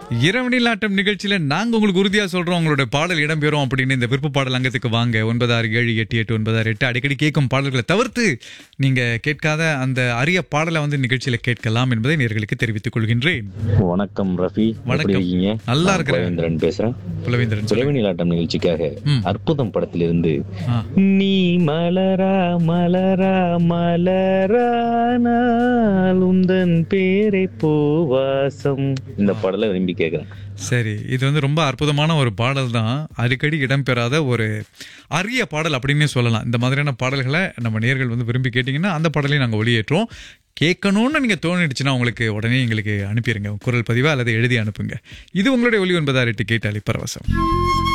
இரவணில் ஆட்டம் நிகழ்ச்சியில நாங்க உங்களுக்கு உறுதியா சொல்றோம் உங்களோட பாடல் இடம்பெறும் அப்படின்னு இந்த விருப்ப பாடல் அங்கத்துக்கு வாங்க ஒன்பது ஆறு ஏழு எட்டு எட்டு ஒன்பது ஆறு எட்டு அடிக்கடி கேட்கும் பாடல்களை தவிர்த்து நீங்க கேட்காத அந்த அரிய பாடலை வந்து நிகழ்ச்சியில கேட்கலாம் என்பதை நேர்களுக்கு தெரிவித்துக் கொள்கின்றேன் வணக்கம் ரஃபி எப்படி வணக்கம். இருக்கீங்க நல்லா நான் இருக்கிறேன். குலவேந்திரன் பேசுறேன் குலவேந்திரன் சொல்லுங்க. குலவேணிலாட்டம் நிகழ்ச்சிக்காக ம். அற்புதம் படத்திலிருந்து ஆ. நீ மலரா மலரா மலரானால் உந்தன் பேரை பூவாசம் இந்த பாடலை விரும்பி கேட்கிறேன் சரி இது வந்து ரொம்ப அற்புதமான ஒரு பாடல் தான் அடிக்கடி இடம்பெறாத ஒரு அரிய பாடல் அப்படின்னு சொல்லலாம் இந்த மாதிரியான பாடல்களை நம்ம நேர்கள் வந்து விரும்பி கேட்டிங்கன்னா அந்த பாடலையும் நாங்கள் ஒளியேற்றோம் கேட்கணும்னு நீங்கள் தோணிடுச்சுன்னா உங்களுக்கு உடனே எங்களுக்கு அனுப்பிடுங்க குரல் பதிவா அல்லது எழுதி அனுப்புங்க இது உங்களுடைய ஒளி ஒன்பதாயிரட்டு கேட்டாலி பரவசம்